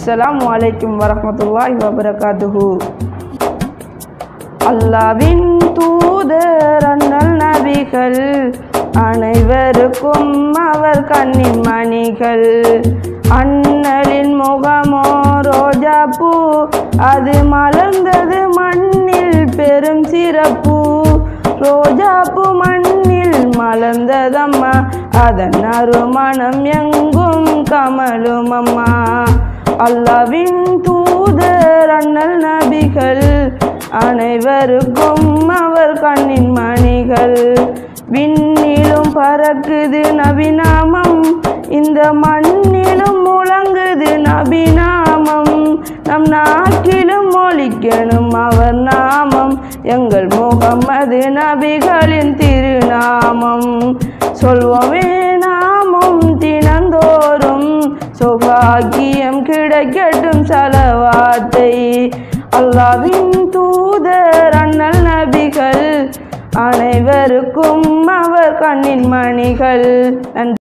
அஸ்ஸலாமு அலைக்கும் வரஹ்மத்துல்லாஹி வபரகாத்துஹு அல்லாவின் தூதர் அண்ணல் நபிகள் அனைவருக்கும் அவர் கண்ணின் மணிகள் அண்ணலின் முகமோ ரோஜா பூ அது மலர்ந்தது மண்ணில் பெரும் சிறப்பு ரோஜா பூ மண்ணில் மலர்ந்ததம்மா அதன் அருமணம் எங்கும் கமலும் அம்மா அல்லாவின் தூதர் அண்ணல் நபிகள் அனைவருக்கும் அவர் கண்ணின் மணிகள் விண்ணிலும் பறக்குது நபிநாமம் இந்த மண்ணிலும் முழங்குது நபிநாமம் நம் நாட்டிலும் ஒழிக்கணும் அவர் நாமம் எங்கள் முகம்மது நபிகளின் திருநாமம் சொல்வோமே நாமம் தினந்தோறும் சௌபாகியம் கிடைக்கட்டும் சலவாத்தை அல்லாவின் தூதர் அண்ணல் நபிகள் அனைவருக்கும் அவர் கண்ணின் மணிகள் நன்றி